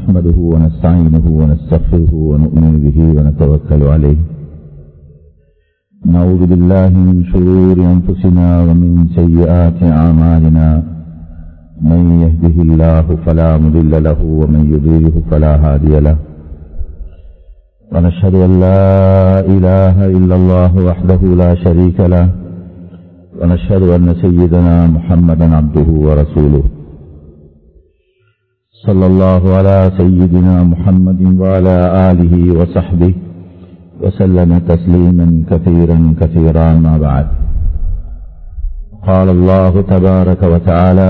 نحمده ونستعينه ونستغفره ونؤمن به ونتوكل عليه نعوذ بالله من شرور أنفسنا ومن سيئات أعمالنا من يهده الله فلا مضل له ومن يضلله فلا هادي له ونشهد أن لا إله إلا الله وحده لا شريك له ونشهد أن سيدنا محمدا عبده ورسوله صلى الله على سيدنا محمد وعلى آله وصحبه وسلم تسليما كثيرا كثيرا ما بعد قال الله تبارك وتعالى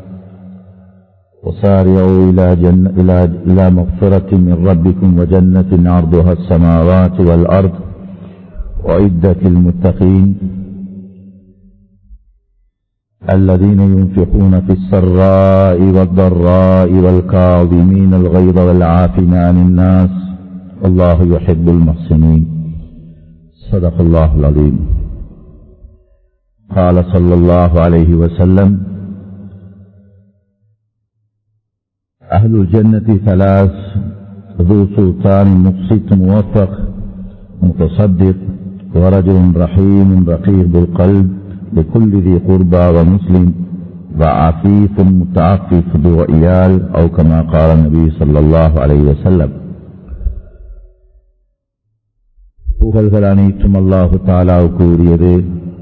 وسارعوا إلى, جن إلى, إلى مغفرة من ربكم وجنة عرضها السماوات والأرض وعدة المتقين الذين ينفقون في السراء والضراء والكاظمين الغيظ والعافين عن الناس والله يحب المحسنين صدق الله العظيم قال صلى الله عليه وسلم أهل الجنة ثلاث ذو سلطان مقسط موفق متصدق ورجل رحيم رقيق بالقلب لكل ذي قربى ومسلم وعفيف متعفف ذو عيال أو كما قال النبي صلى الله عليه وسلم புகழ்கள் அனைத்தும் அல்லாஹு தாலாவுக்கு உரியது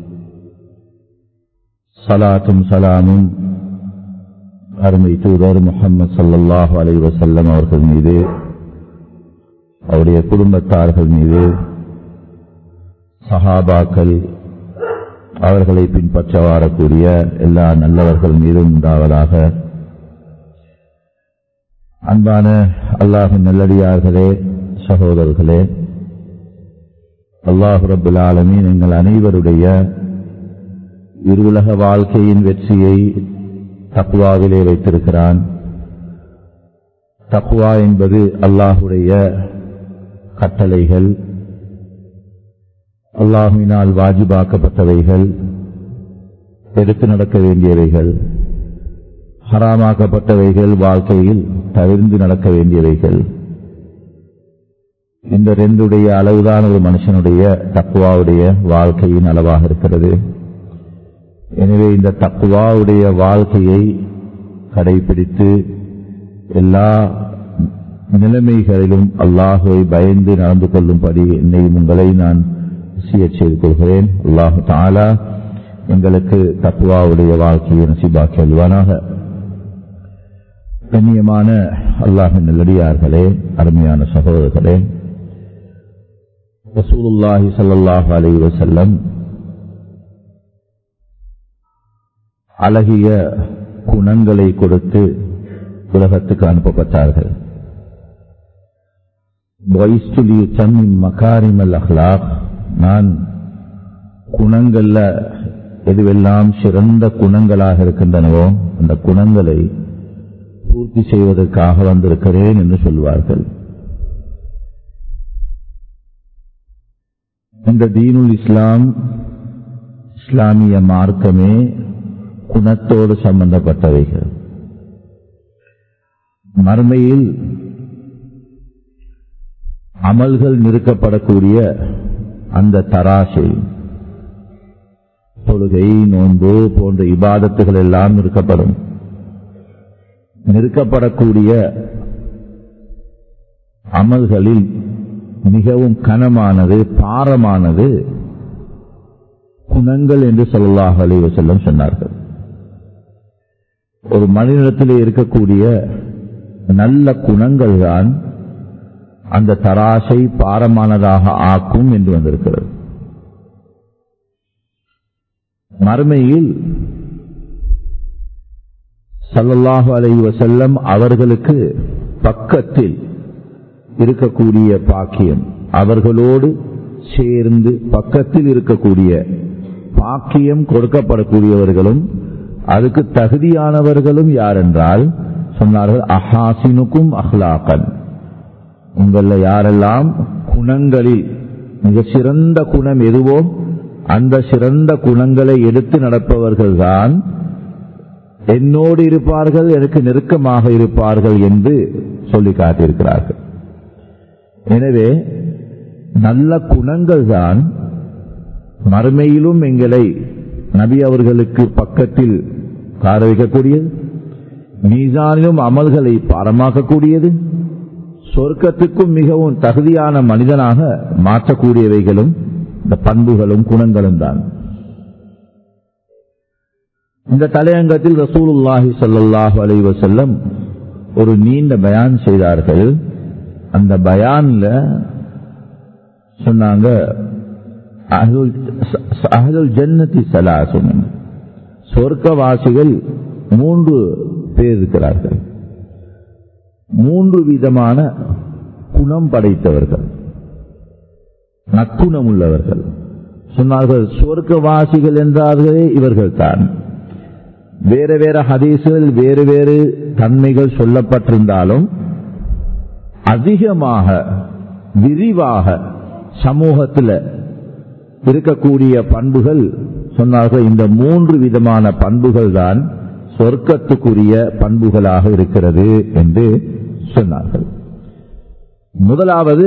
சலாத்தும் சலாமும் அருமை தூதர் முகமது சல்லாஹு அலை வசல்லம் அவர்கள் மீது அவருடைய குடும்பத்தார்கள் மீது சஹாபாக்கள் அவர்களை பின்பற்ற வரக்கூடிய எல்லா நல்லவர்கள் மீதும் உண்டாவதாக அன்பான அல்லாஹின் நல்லடியார்களே சகோதரர்களே அல்லாஹு ரபுல் ஆலமீன் எங்கள் அனைவருடைய இருவுலக வாழ்க்கையின் வெற்றியை தக்குவாவிலே வைத்திருக்கிறான் தக்குவா என்பது அல்லாஹுடைய கட்டளைகள் அல்லாஹுவினால் வாஜிபாக்கப்பட்டவைகள் எடுத்து நடக்க வேண்டியவைகள் ஹராமாக்கப்பட்டவைகள் வாழ்க்கையில் தவிர்ந்து நடக்க வேண்டியவைகள் இந்த ரெண்டுடைய அளவுதான் ஒரு மனுஷனுடைய தக்குவாவுடைய வாழ்க்கையின் அளவாக இருக்கிறது எனவே இந்த தக்குவாவுடைய வாழ்க்கையை கடைபிடித்து எல்லா நிலைமைகளிலும் அல்லாஹுவை பயந்து நடந்து கொள்ளும்படி என்னையும் உங்களை நான் வசிய செய்து கொள்கிறேன் அல்லாஹு தாலா எங்களுக்கு தத்துவாவுடைய வாழ்க்கையை நசிபாக்கி அல்வானாக கண்ணியமான அல்லாஹின் நல்லடியார்களே அருமையான சகோதரர்களே ரசூலுல்லாஹி சல்லாஹு அலி வசல்லம் அழகிய குணங்களை கொடுத்து உலகத்துக்கு அனுப்பப்பட்டார்கள் மகாரிமல் அஹ்லாக் நான் குணங்கள்ல எதுவெல்லாம் சிறந்த குணங்களாக இருக்கின்றனவோ அந்த குணங்களை பூர்த்தி செய்வதற்காக வந்திருக்கிறேன் என்று சொல்வார்கள் இந்த தீனுல் இஸ்லாம் இஸ்லாமிய மார்க்கமே குணத்தோடு சம்பந்தப்பட்டவைகள் மறுமையில் அமல்கள் நிறுக்கப்படக்கூடிய அந்த தராசை தொழுகை நோன்பு போன்ற இபாதத்துகள் எல்லாம் நிறுக்கப்படும் நிறுக்கப்படக்கூடிய அமல்களில் மிகவும் கனமானது பாரமானது குணங்கள் என்று சொல்லலாக அலைவ செல்லம் சொன்னார்கள் ஒரு மனிதனிடத்தில் இருக்கக்கூடிய நல்ல குணங்கள் தான் அந்த தராசை பாரமானதாக ஆக்கும் என்று வந்திருக்கிறது மறுமையில் சல்லல்லாஹு அலை வசல்லம் அவர்களுக்கு பக்கத்தில் இருக்கக்கூடிய பாக்கியம் அவர்களோடு சேர்ந்து பக்கத்தில் இருக்கக்கூடிய பாக்கியம் கொடுக்கப்படக்கூடியவர்களும் அதுக்கு தகுதியானவர்களும் யார் என்றால் சொன்னார்கள் அஹாசினுக்கும் அஹ்லாக்கன் உங்கள யாரெல்லாம் குணங்களில் மிக சிறந்த குணம் எதுவோ அந்த சிறந்த குணங்களை எடுத்து நடப்பவர்கள்தான் என்னோடு இருப்பார்கள் எனக்கு நெருக்கமாக இருப்பார்கள் என்று சொல்லி காட்டியிருக்கிறார்கள் எனவே நல்ல குணங்கள் தான் மறுமையிலும் எங்களை நபி அவர்களுக்கு பக்கத்தில் கார வைக்கக்கூடியது மீசானிலும் அமல்களை பாரமாக்கக்கூடியது சொர்க்கத்துக்கும் மிகவும் தகுதியான மனிதனாக மாற்றக்கூடியவைகளும் இந்த பண்புகளும் குணங்களும் தான் இந்த தலையங்கத்தில் ரசூலுல்லாஹி ஸல்லல்லாஹு அலைஹி வஸல்லம் ஒரு நீண்ட பயான் செய்தார்கள் அந்த பயான்ல சொன்னாங்க அஹ்லுல் அஹ்லுல் ஜன்னதி சலாசுன் சொர்க்கவாசிகள் மூன்று பேர் இருக்கிறார்கள் மூன்று விதமான குணம் படைத்தவர்கள் நற்குணம் உள்ளவர்கள் சொன்னார்கள் சொர்க்கவாசிகள் என்றார்களே இவர்கள் தான் வேறு வேறு ஹதீசுகள் வேறு வேறு தன்மைகள் சொல்லப்பட்டிருந்தாலும் அதிகமாக விரிவாக சமூகத்தில் இருக்கக்கூடிய பண்புகள் சொன்னார்கள் இந்த மூன்று விதமான பண்புகள் தான் சொர்க்கத்துக்குரிய பண்புகளாக இருக்கிறது என்று சொன்னார்கள் முதலாவது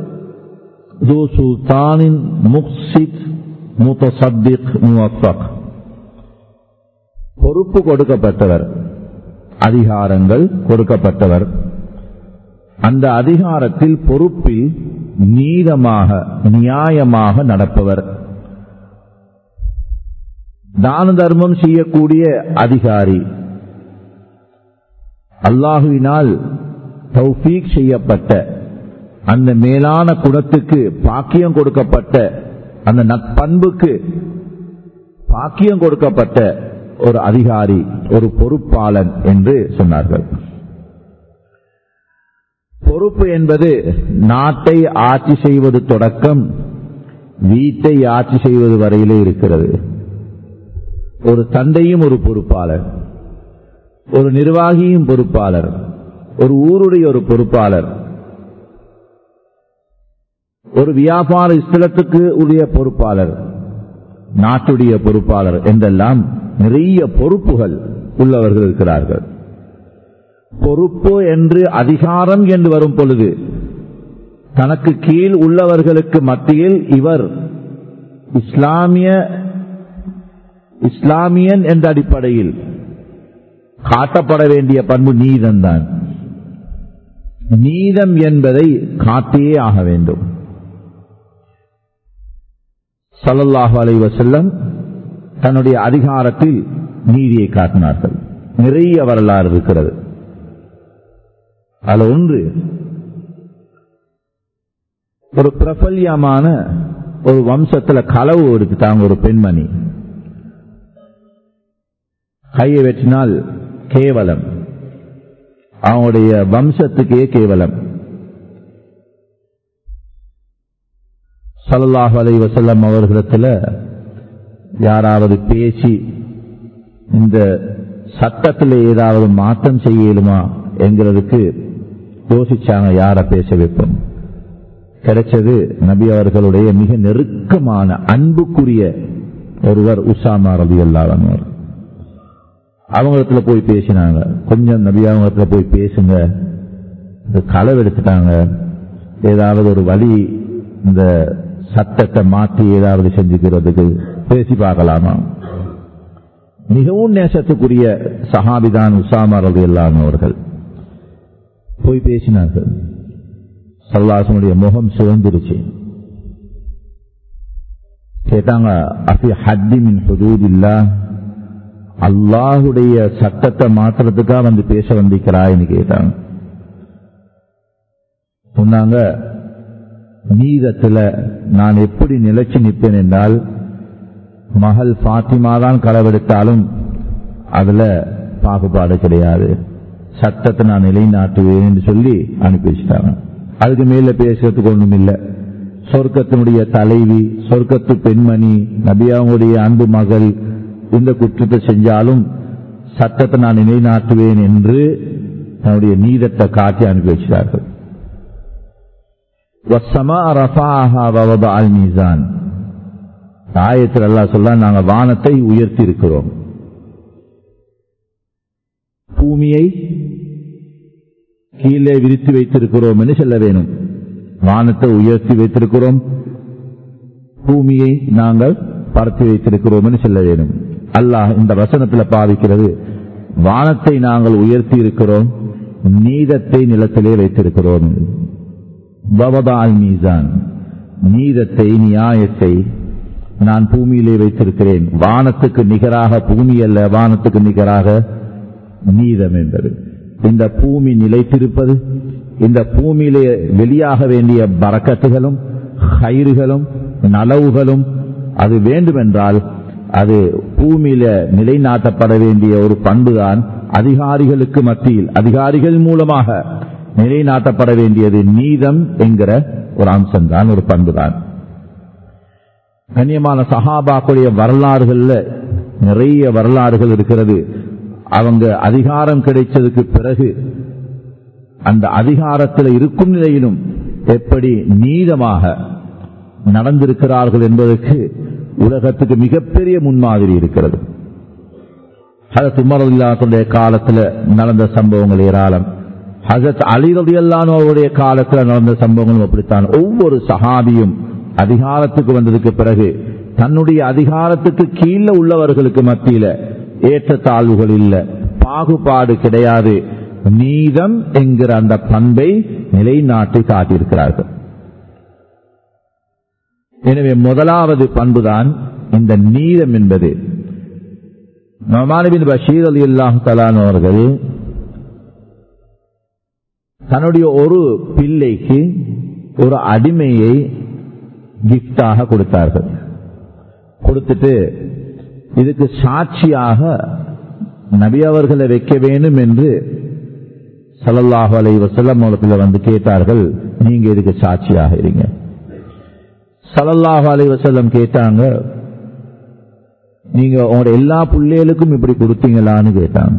சுல்தானின் முக்சித் முத்தசத்திக் முவஃபக் பொறுப்பு கொடுக்கப்பட்டவர் அதிகாரங்கள் கொடுக்கப்பட்டவர் அந்த அதிகாரத்தில் பொறுப்பில் நீதமாக நியாயமாக நடப்பவர் தான தர்மம் செய்யக்கூடிய அதிகாரி அல்லாஹுவினால் தௌஃபீக் செய்யப்பட்ட அந்த மேலான குணத்துக்கு பாக்கியம் கொடுக்கப்பட்ட அந்த நற்பண்புக்கு பாக்கியம் கொடுக்கப்பட்ட ஒரு அதிகாரி ஒரு பொறுப்பாளன் என்று சொன்னார்கள் பொறுப்பு என்பது நாட்டை ஆட்சி செய்வது தொடக்கம் வீட்டை ஆட்சி செய்வது வரையிலே இருக்கிறது ஒரு தந்தையும் ஒரு பொறுப்பாளர் ஒரு நிர்வாகியும் பொறுப்பாளர் ஒரு ஊருடைய ஒரு பொறுப்பாளர் ஒரு வியாபார ஸ்தலத்துக்கு உரிய பொறுப்பாளர் நாட்டுடைய பொறுப்பாளர் என்றெல்லாம் நிறைய பொறுப்புகள் உள்ளவர்கள் இருக்கிறார்கள் பொறுப்பு என்று அதிகாரம் என்று வரும் பொழுது தனக்கு கீழ் உள்ளவர்களுக்கு மத்தியில் இவர் இஸ்லாமிய இஸ்லாமியன் என்ற அடிப்படையில் காட்டப்பட வேண்டிய பண்பு நீதம்தான் நீதம் என்பதை காட்டியே ஆக வேண்டும் சல்லல்லாஹு அலை வசல்லம் தன்னுடைய அதிகாரத்தில் நீதியை காட்டினார்கள் நிறைய வரலாறு இருக்கிறது அதுல ஒன்று ஒரு பிரபல்யமான ஒரு வம்சத்துல களவு எடுத்துட்டாங்க ஒரு பெண்மணி கையை வெட்டினால் கேவலம் அவனுடைய வம்சத்துக்கே கேவலம் சல்லாஹ் அலை வசல்லம் அவர்களிடத்தில் யாராவது பேசி இந்த சட்டத்தில் ஏதாவது மாற்றம் செய்யலுமா என்கிறதுக்கு யோசிச்சாங்க யார பேச வைப்போம் கிடைச்சது நபி அவர்களுடைய மிக நெருக்கமான அன்புக்குரிய ஒருவர் உசாமா ரபி அல்லாதவர் அவங்களிடத்துல போய் பேசினாங்க கொஞ்சம் நபி அவங்களிடத்துல போய் பேசுங்க இந்த களவு எடுத்துட்டாங்க ஏதாவது ஒரு வழி இந்த சட்டத்தை மாற்றி ஏதாவது செஞ்சுக்கிறதுக்கு பேசி பார்க்கலாமா மிகவும் நேசத்துக்குரிய சஹாபிதான் உசாமா ரவி அவர்கள் போய் பேசினார்கள் சல்லாசனுடைய முகம் சிவந்திருச்சு கேட்டாங்க அஃபி ஹத்தி மின் ஹுதூத் இல்லா அல்லாஹுடைய சட்டத்தை மாத்துறதுக்கா வந்து பேச வந்திருக்கிறாய்னு கேட்டாங்க சொன்னாங்க நீதத்துல நான் எப்படி நிலைச்சு நிற்பேன் என்றால் மகள் பாத்திமா தான் களவெடுத்தாலும் அதுல பாகுபாடு கிடையாது சட்டத்தை நான் நிலைநாட்டுவேன் என்று சொல்லி அனுப்பி வச்சுட்டாங்க அதுக்கு மேல பேசுறதுக்கு ஒண்ணும் இல்லை சொர்க்கத்தினுடைய தலைவி சொர்க்கத்து பெண்மணி நபியாவுடைய அன்பு மகள் இந்த குற்றத்தை செஞ்சாலும் சட்டத்தை நான் நிலைநாட்டுவேன் என்று தன்னுடைய நீதத்தை காட்டி அனுப்பி வச்சார்கள் ஆயத்தில் அல்லா சொல்ல நாங்க வானத்தை உயர்த்தி இருக்கிறோம் பூமியை கீழே விரித்து வைத்திருக்கிறோம் என்று சொல்ல வேணும் வானத்தை உயர்த்தி வைத்திருக்கிறோம் பூமியை நாங்கள் பரத்தி வைத்திருக்கிறோம் என்று சொல்ல வேணும் அல்லாஹ் இந்த வசனத்தில் பாவிக்கிறது வானத்தை நாங்கள் உயர்த்தி இருக்கிறோம் நீதத்தை நிலத்திலே வைத்திருக்கிறோம் பவதால் மீசான் நீதத்தை நியாயத்தை நான் பூமியிலே வைத்திருக்கிறேன் வானத்துக்கு நிகராக பூமி அல்ல வானத்துக்கு நிகராக நீதம் என்பது இந்த பூமி நிலைத்திருப்பது இந்த பூமியிலே வெளியாக வேண்டிய பறக்கத்துகளும் கயிறுகளும் நலவுகளும் அது வேண்டுமென்றால் அது பூமியில நிலைநாட்டப்பட வேண்டிய ஒரு பண்புதான் அதிகாரிகளுக்கு மத்தியில் அதிகாரிகள் மூலமாக நிலைநாட்டப்பட வேண்டியது நீதம் என்கிற ஒரு அம்சம்தான் ஒரு பண்புதான் கண்ணியமான சஹாபாக்குடைய வரலாறுகள்ல நிறைய வரலாறுகள் இருக்கிறது அவங்க அதிகாரம் கிடைச்சதுக்கு பிறகு அந்த அதிகாரத்தில் இருக்கும் நிலையிலும் எப்படி நீதமாக நடந்திருக்கிறார்கள் என்பதற்கு உலகத்துக்கு மிகப்பெரிய முன்மாதிரி இருக்கிறது ஹசத் உமரதுல்லாத்துடைய காலத்தில் நடந்த சம்பவங்கள் ஏராளம் ஹசத் அலிரதி அவருடைய காலத்தில் நடந்த சம்பவங்களும் அப்படித்தான் ஒவ்வொரு சஹாபியும் அதிகாரத்துக்கு வந்ததுக்கு பிறகு தன்னுடைய அதிகாரத்துக்கு கீழே உள்ளவர்களுக்கு மத்தியில ஏற்றத்தாழ்வுகள் இல்லை பாகுபாடு கிடையாது நீதம் என்கிற அந்த பண்பை நிலைநாட்டி காட்டியிருக்கிறார்கள் எனவே முதலாவது பண்புதான் இந்த நீதம் என்பது நமானபின் பஷீர் அலி அல்லாஹ் தலான் அவர்கள் தன்னுடைய ஒரு பிள்ளைக்கு ஒரு அடிமையை கிஃப்டாக கொடுத்தார்கள் கொடுத்துட்டு இதுக்கு சாட்சியாக நபி அவர்களை வைக்க வேண்டும் என்று சல்லல்லாஹு அலை வசல்லம் மூலத்தில் வந்து கேட்டார்கள் நீங்க இதுக்கு சாட்சியாக இருங்க சல்லல்லாஹு அலை வசல்லம் கேட்டாங்க நீங்க உங்களோட எல்லா பிள்ளைகளுக்கும் இப்படி கொடுத்தீங்களான்னு கேட்டாங்க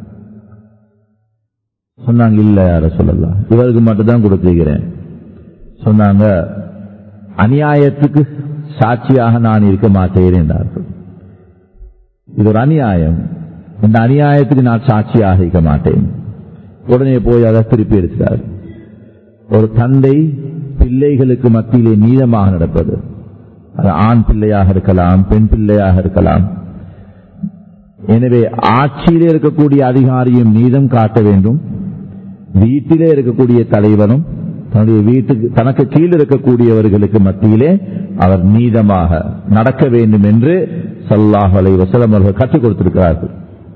சொன்னாங்க இல்ல யார சொல்லலாம் இவருக்கு மட்டும் தான் கொடுத்துக்கிறேன் சொன்னாங்க அநியாயத்துக்கு சாட்சியாக நான் இருக்க மாட்டேன் என்றார்கள் இது ஒரு அநியாயம் இந்த அநியாயத்துக்கு நான் சாட்சியாக இருக்க மாட்டேன் உடனே போய் அதை திருப்பி எடுத்தார் ஒரு தந்தை பிள்ளைகளுக்கு மத்தியிலே நீளமாக நடப்பது அது ஆண் பிள்ளையாக இருக்கலாம் பெண் பிள்ளையாக இருக்கலாம் எனவே ஆட்சியிலே இருக்கக்கூடிய அதிகாரியும் நீதம் காட்ட வேண்டும் வீட்டிலே இருக்கக்கூடிய தலைவனும் தன்னுடைய வீட்டுக்கு தனக்கு கீழ் இருக்கக்கூடியவர்களுக்கு மத்தியிலே அவர் நீதமாக நடக்க வேண்டும் என்று சல்லாஹ் அலை வசலம் அவர்கள் கற்றுக் கொடுத்திருக்கிறார்கள்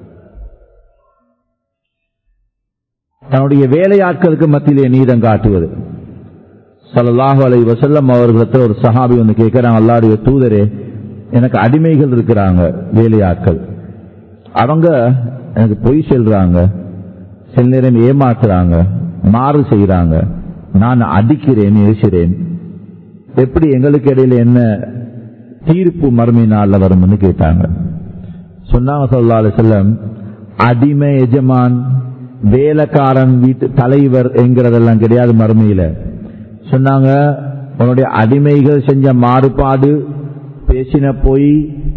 தன்னுடைய வேலையாட்களுக்கு மத்தியிலே நீதம் காட்டுவது சல்லாஹு அலை வசல்லம் அவர்களிடத்தில் ஒரு சஹாபி ஒன்று கேட்கிறாங்க அல்லாடைய தூதரே எனக்கு அடிமைகள் இருக்கிறாங்க வேலையாட்கள் அவங்க எனக்கு பொய் சொல்றாங்க சில நேரம் ஏமாத்துறாங்க மாறு செய்யறாங்க நான் அடிக்கிறேன் ஏசுறேன் எப்படி எங்களுக்கு இடையில என்ன தீர்ப்பு மறுமை நாள்ல வரும்னு கேட்டாங்க சொன்னாங்க சொல்லா செல்லம் அடிமை எஜமான் வேலைக்காரன் வீட்டு தலைவர் என்கிறதெல்லாம் கிடையாது மறுமையில சொன்னாங்க உன்னுடைய அடிமைகள் செஞ்ச மாறுபாடு பேசின பொய்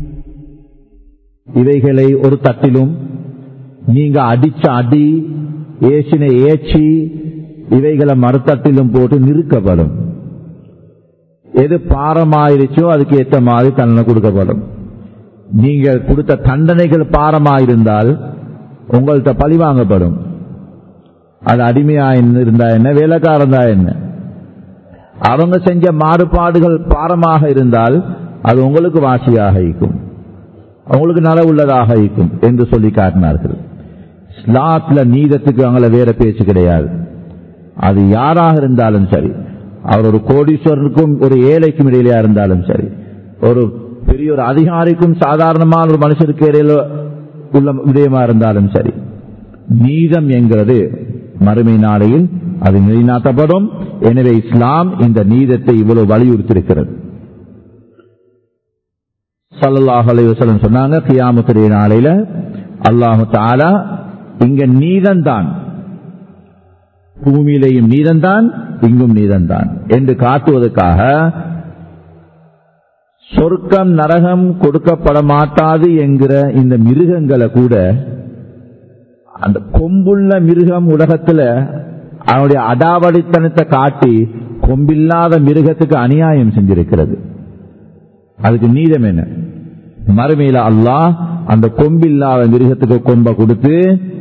இவைகளை ஒரு தட்டிலும் நீங்க அடிச்ச அடி ஏசின ஏச்சி இவைகளை மறுத்தட்டிலும் போட்டு நிறுக்கப்படும் எது பாரமாயிருச்சோ அதுக்கு ஏற்ற மாதிரி தண்டனை கொடுக்கப்படும் நீங்க கொடுத்த தண்டனைகள் பாரமாயிருந்தால் உங்கள்கிட்ட பழி வாங்கப்படும் அது அடிமையா இருந்தா என்ன வேலைக்காரன் தான் என்ன அவங்க செஞ்ச மாறுபாடுகள் பாரமாக இருந்தால் அது உங்களுக்கு வாசியாக இருக்கும் அவங்களுக்கு நல உள்ளதாக இருக்கும் என்று சொல்லி காட்டினார்கள் ஸ்லாத்ல நீதத்துக்கு அவங்கள வேற பேச்சு கிடையாது அது யாராக இருந்தாலும் சரி அவர் ஒரு கோடீஸ்வரனுக்கும் ஒரு ஏழைக்கும் இடையிலா இருந்தாலும் சரி ஒரு பெரிய ஒரு அதிகாரிக்கும் சாதாரணமான ஒரு மனுஷருக்கு இடையில உள்ள விடயமா இருந்தாலும் சரி நீதம் என்கிறது மறுமை நாளையில் அது நிலைநாட்டப்படும் எனவே இஸ்லாம் இந்த நீதத்தை இவ்வளவு வலியுறுத்திருக்கிறது சல்லாஹ் அலைவசலம் சொன்னாங்க கியாமத்துடைய நாளையில அல்லாஹு தாலா இங்க நீதந்தான் பூமியிலேயும் நீதந்தான் இங்கும் நீதந்தான் என்று காட்டுவதற்காக சொர்க்கம் நரகம் கொடுக்கப்பட மாட்டாது என்கிற இந்த மிருகங்களை கூட அந்த கொம்புள்ள மிருகம் உலகத்துல அவனுடைய அடாவடித்தனத்தை காட்டி கொம்பில்லாத மிருகத்துக்கு அநியாயம் செஞ்சிருக்கிறது அதுக்கு நீதம் என்ன மறுமையில அல்லாஹ் அந்த கொம்பில்லாத மிருகத்துக்கு கொம்ப கொடுத்து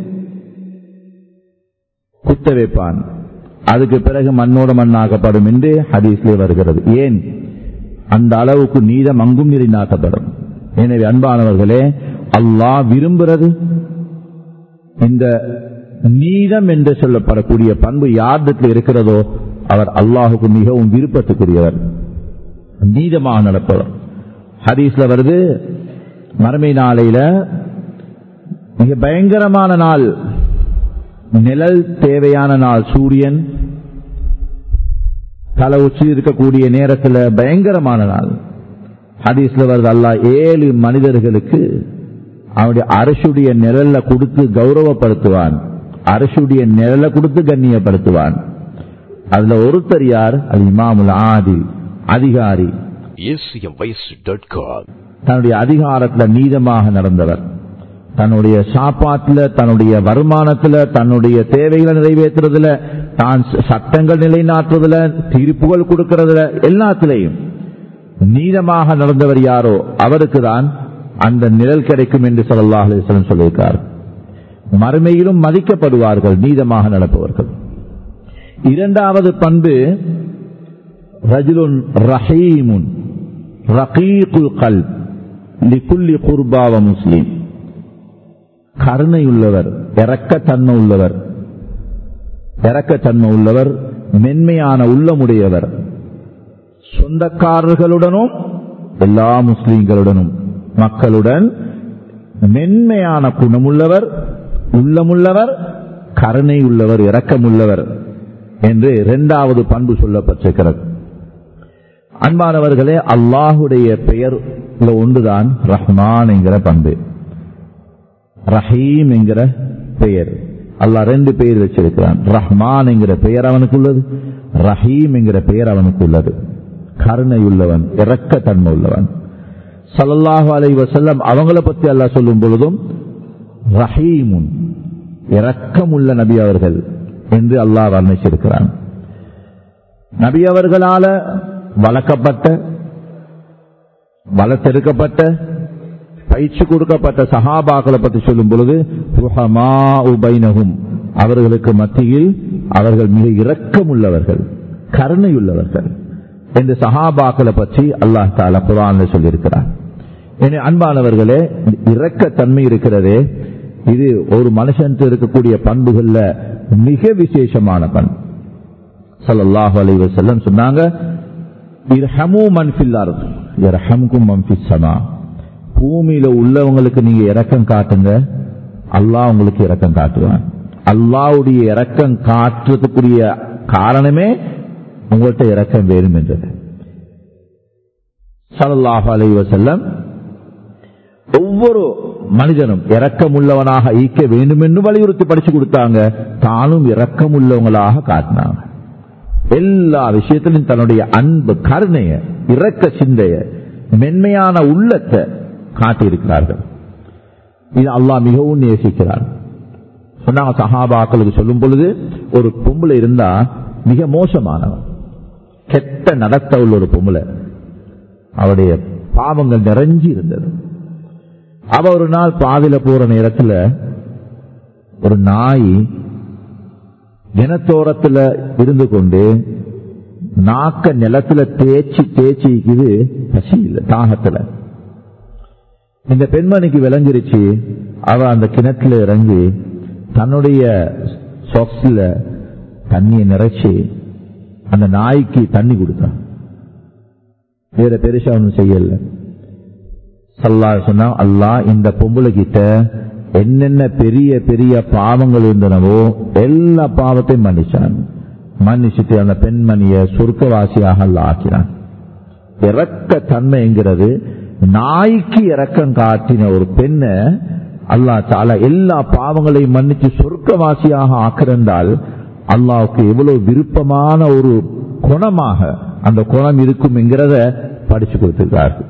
குத்த வைப்பான் அதுக்கு பிறகு மண்ணோட மண்ணாக்கப்படும் என்று ஹதீஸ்லே வருகிறது ஏன் அந்த அளவுக்கு நீதம் அங்கும் நிலைநாட்டப்படும் எனவே அன்பானவர்களே அல்லாஹ் விரும்புறது இந்த நீதம் என்று சொல்லப்படக்கூடிய பண்பு யாரிடத்தில் இருக்கிறதோ அவர் அல்லாஹுக்கு மிகவும் விருப்பத்துக்குரியவர் நீதமாக நடப்பவர் ஹதீஸ்ல வருது மறுமை நாளையில மிக பயங்கரமான நாள் நிழல் தேவையான நாள் சூரியன் தலை உச்சி இருக்கக்கூடிய நேரத்தில் பயங்கரமான நாள் ஹதீஸ்ல வருது அல்லாஹ் ஏழு மனிதர்களுக்கு அவனுடைய அரசுடைய நிழல்ல கொடுத்து கௌரவப்படுத்துவான் அரசுடைய நிழல கொடுத்து கண்ணியப்படுத்துவான் அதுல ஒருத்தர் யார் அது இமாமுல் ஆதில் அதிகாரி acmvoice.com தன்னுடைய அதிகாரத்துல நீதமாக நடந்தவர் தன்னுடைய சாப்பாட்டுல தன்னுடைய வருமானத்துல தன்னுடைய தேவைகளை நிறைவேற்றுறதுல தான் சட்டங்கள் நிலைநாட்டுறதுல தீர்ப்புகள் கொடுக்கறதுல எல்லாத்திலையும் நீதமாக நடந்தவர் யாரோ அவருக்கு தான் அந்த நிழல் கிடைக்கும் என்று ஸல்லல்லாஹு அலைஹி வஸல்லம் சொல்லியிருக்கார் மறுமையிலும் மதிக்கப்படுவார்கள் நீதமாக நடப்பவர்கள் இரண்டாவது பண்பு ரஜுலுன் ரஹீமுன் ரகீகுல் கல்ப் லிகுல்லி குர்பாவ முஸ்லிம் கருணையுள்ளவர் இரக்கத்தன்மை உள்ளவர் இரக்கத்தன்மை உள்ளவர் மென்மையான உள்ளமுடையவர் சொந்தக்காரர்களுடனும் எல்லா முஸ்லிம்களுடனும் மக்களுடன் மென்மையான குணமுள்ளவர் உள்ளமுள்ளவர் கருணை உள்ளவர் இரக்கமுள்ளவர் என்று இரண்டாவது பண்பு சொல்லப்பட்டிருக்கிறது அன்பானவர்களே அல்லாஹுடைய பெயர் ஒன்றுதான் ரஹ்மான் என்கிற பண்பு ரஹீம் என்கிற பெயர் அல்லாஹ் ரெண்டு பெயர் வச்சிருக்கிறான் ரஹ்மான் என்கிற பெயர் அவனுக்கு உள்ளது ரஹீம் என்கிற பெயர் அவனுக்கு உள்ளது கருணை உள்ளவன் இரக்கத்தன்மை உள்ளவன் சல்லல்லாஹு அலைஹி வஸல்லம் அவங்கள பத்தி அல்லாஹ் சொல்லும் பொழுதும் ரஹீமுன் இரக்கமுள்ள நபி அவர்கள் என்று அல்லாஹ் வர்ணிச்சிருக்கிறான் நபி அவர்களால வளர்க்கப்பட்ட வளர்த்தெடுக்கப்பட்ட பயிற்சி கொடுக்கப்பட்ட சஹாபாக்களை பற்றி சொல்லும் பொழுது ருஹமா உபைனகும் அவர்களுக்கு மத்தியில் அவர்கள் மிக இரக்கமுள்ளவர்கள் கருணையுள்ளவர்கள் என்று சஹாபாக்களை பற்றி அல்லாஹ் தாலா குரான் சொல்லியிருக்கிறார் என அன்பானவர்களே இரக்கத்தன்மை இருக்கிறதே இது ஒரு மனுஷன் இருக்கக்கூடிய பண்புகள்ல மிக விசேஷமான பண்பு சல்லாஹு அலி வசல்லம் சொன்னாங்க இரஹமு மன்ஃபில் அர்த் இரஹம்கும் மன்ஃபிஸ் சமா பூமியில உள்ளவங்களுக்கு நீங்க இரக்கம் காட்டுங்க அல்லாஹ் உங்களுக்கு இரக்கம் காட்டுவான் அல்லாவுடைய இரக்கம் காட்டுறதுக்குரிய காரணமே உங்கள்கிட்ட இரக்கம் வேணும் என்றது சல்லாஹு அலை வசல்லம் ஒவ்வொரு மனிதனும் இரக்கம் உள்ளவனாக ஈக்க வேண்டும் என்று வலியுறுத்தி படிச்சு கொடுத்தாங்க தானும் இரக்கம் உள்ளவங்களாக காட்டினாங்க எல்லா விஷயத்திலும் தன்னுடைய அன்பு கருணைய இரக்க சிந்தைய மென்மையான உள்ளத்தை காட்டியிருக்கிறார்கள் இது அல்லாஹ் மிகவும் நேசிக்கிறார் சொன்னாங்க சஹாபாக்களுக்கு சொல்லும் பொழுது ஒரு பொம்பளை இருந்தா மிக மோசமானவன் கெட்ட நடத்த உள்ள ஒரு பொம்பளை அவருடைய பாவங்கள் நிறைஞ்சி இருந்தது அவ ஒரு நாள் பாதியில போற நேரத்தில் ஒரு நாய் தினத்தோரத்துல இருந்து கொண்டு நாக்க நிலத்துல தேய்ச்சி தேய்ச்சிக்குது பசி இல்லை தாகத்துல இந்த பெண்மணிக்கு விளங்கிருச்சு அவ அந்த கிணத்துல இறங்கி தன்னுடைய சாக்ஸ்ல தண்ணியை நிறைச்சி அந்த நாய்க்கு தண்ணி கொடுத்தான் வேற பெருசா ஒன்றும் செய்யல சல்லா சொன்னா அல்லா இந்த பொம்பளை கிட்ட என்னென்ன பெரிய பெரிய பாவங்கள் இருந்தனவோ எல்லா பாவத்தையும் மன்னிச்சான் மன்னிச்சுட்டு அந்த பெண்மணிய சொர்க்கவாசியாக அல்ல ஆக்கினான் இறக்க தன்மைங்கிறது நாய்க்கு இறக்கம் காட்டின ஒரு பெண்ணை அல்லா தால எல்லா பாவங்களையும் மன்னிச்சு சொர்க்கவாசியாக ஆக்கிருந்தால் அல்லாவுக்கு எவ்வளவு விருப்பமான ஒரு குணமாக அந்த குணம் இருக்கும் என்கிறத படிச்சு கொடுத்திருக்கிறார்கள்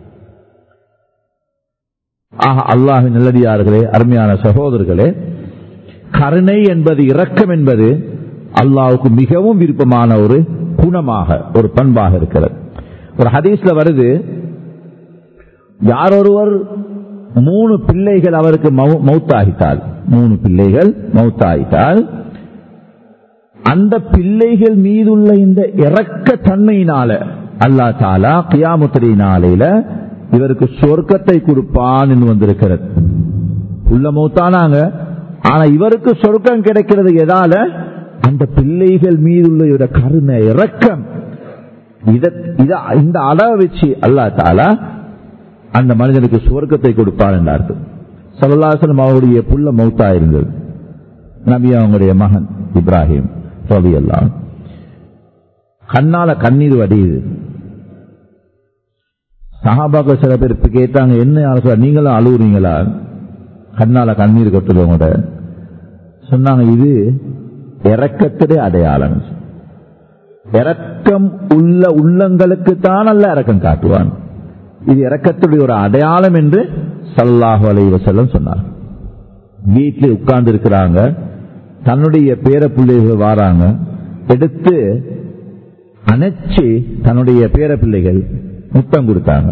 ஆக அல்லாஹின் நல்லடியார்களே அருமையான சகோதரர்களே கருணை என்பது இரக்கம் என்பது அல்லாவுக்கு மிகவும் விருப்பமான ஒரு குணமாக ஒரு பண்பாக இருக்கிறது ஒரு ஹதீஸ்ல வருது யார் ஒருவர் மூணு பிள்ளைகள் அவருக்கு மௌத்தாகிட்டால் மூணு பிள்ளைகள் மௌத்தாகிட்டால் அந்த பிள்ளைகள் மீதுள்ள இந்த இறக்க தன்மையினால அல்லா தாலா கியாமுத்திரை நாளையில இவருக்கு சொர்க்கத்தை கொடுப்பான் என்று வந்திருக்கிறது உள்ள மௌத்தானாங்க ஆனா இவருக்கு சொர்க்கம் கிடைக்கிறது எதால அந்த பிள்ளைகள் மீதுள்ள இவர கருணை இறக்கம் இந்த அளவை வச்சு அல்லா தாலா அந்த மனிதனுக்கு சுவர்க்கத்தை கொடுப்பார் என்றார்கள் சல்லாசலம் அவருடைய புள்ள மௌத்தா இருந்தது நபி அவங்களுடைய மகன் இப்ராஹிம் ரவி எல்லாம் கண்ணால கண்ணீர் வடியுது சஹாபாக்கள் சில பேர் இப்ப கேட்டாங்க என்ன சொல்ற நீங்களும் அழுகுறீங்களா கண்ணால கண்ணீர் கொட்டுது உங்களோட சொன்னாங்க இது இறக்கத்திலே அடையாளம் இறக்கம் உள்ள உள்ளங்களுக்கு தான் அல்ல இறக்கம் காட்டுவான் இது இறக்கத்துடைய ஒரு அடையாளம் என்று சல்லாஹு அலைவசல்லம் சொன்னார் வீட்டில் உட்கார்ந்து இருக்கிறாங்க தன்னுடைய பேர பிள்ளைகள் வாராங்க எடுத்து அணைச்சு தன்னுடைய பேர பிள்ளைகள் முத்தம் கொடுத்தாங்க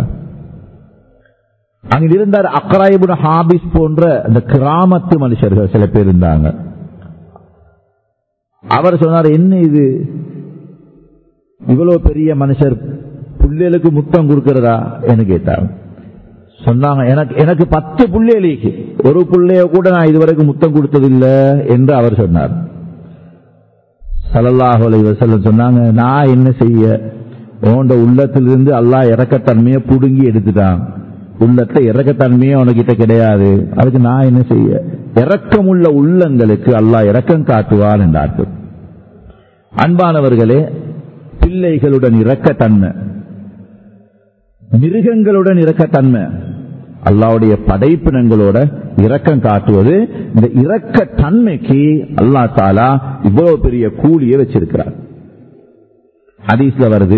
அங்க இருந்தார் அக்கராயிபுட ஹாபிஸ் போன்ற அந்த கிராமத்து மனுஷர்கள் சில பேர் இருந்தாங்க அவர் சொன்னார் என்ன இது இவ்வளவு பெரிய மனுஷர் புள்ளைகளுக்கு முத்தம் கொடுக்கிறதா என்று கேட்டாங்க சொன்னாங்க எனக்கு எனக்கு பத்து புள்ளைகளுக்கு ஒரு புள்ளைய கூட நான் இதுவரைக்கும் முத்தம் கொடுத்ததில்லை என்று அவர் சொன்னார் சலல்லாஹு அலைவசல்லம் சொன்னாங்க நான் என்ன செய்ய உன்னோட உள்ளத்திலிருந்து அல்லாஹ் இறக்கத்தன்மையை புடுங்கி எடுத்துட்டான் உள்ளத்தை இறக்கத்தன்மையே உனக்கிட்ட கிடையாது அதுக்கு நான் என்ன செய்ய இறக்கம் உள்ள உள்ளங்களுக்கு அல்லாஹ் இறக்கம் காட்டுவான் என்றார்கள் அன்பானவர்களே பிள்ளைகளுடன் இறக்கத்தன்மை மிருகங்களுடன் இறக்கத்தன்மை அல்லாவுடைய படைப்பினங்களோட இரக்கம் காட்டுவது இந்த இரக்க தன்மைக்கு அல்லா தாலா இவ்வளவு பெரிய கூலியை வச்சிருக்கிறார் ஹதீஸ்ல வருது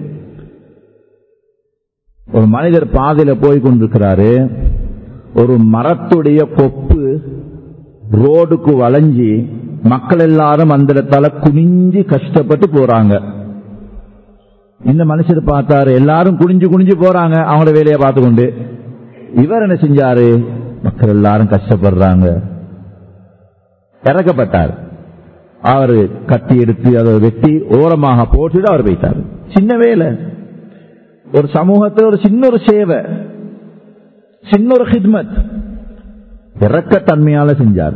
ஒரு மனிதர் பாதையில போய் கொண்டிருக்கிறாரு ஒரு மரத்துடைய கொப்பு ரோடுக்கு வளைஞ்சி மக்கள் எல்லாரும் அந்த இடத்தால குனிஞ்சு கஷ்டப்பட்டு போறாங்க இந்த மனுஷர் பார்த்தாரு எல்லாரும் குனிஞ்சு குனிஞ்சு போறாங்க அவங்களோட வேலையை பார்த்து கொண்டு இவர் என்ன செஞ்சாரு மக்கள் எல்லாரும் கஷ்டப்படுறாங்க இறக்கப்பட்டார் அவர் கட்டி எடுத்து அதை வெட்டி ஓரமாக போட்டுட்டு அவர் போயிட்டார் சின்ன வேலை ஒரு சமூகத்தில் ஒரு சின்ன ஒரு சேவை சின்ன ஒரு ஹித்மத் இறக்கத்தன்மையால செஞ்சார்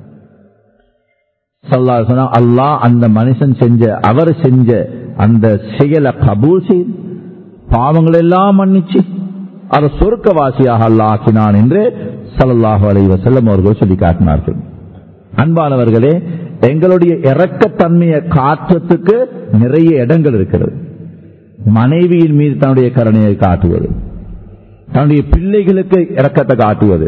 அல்லாஹ் அந்த மனுஷன் செஞ்ச அவர் செஞ்ச அந்த செயலை கபூல் செய்து பாவங்கள் எல்லாம் மன்னிச்சு அதை சொர்க்கவாசியாக அல்ல ஆக்கினான் என்று சல்லாஹு அலைவ செல்லம் அவர்கள் சொல்லி காட்டினார்கள் அன்பானவர்களே எங்களுடைய இறக்கத்தன்மையை காற்றத்துக்கு நிறைய இடங்கள் இருக்கிறது மனைவியின் மீது தன்னுடைய கருணையை காட்டுவது தன்னுடைய பிள்ளைகளுக்கு இறக்கத்தை காட்டுவது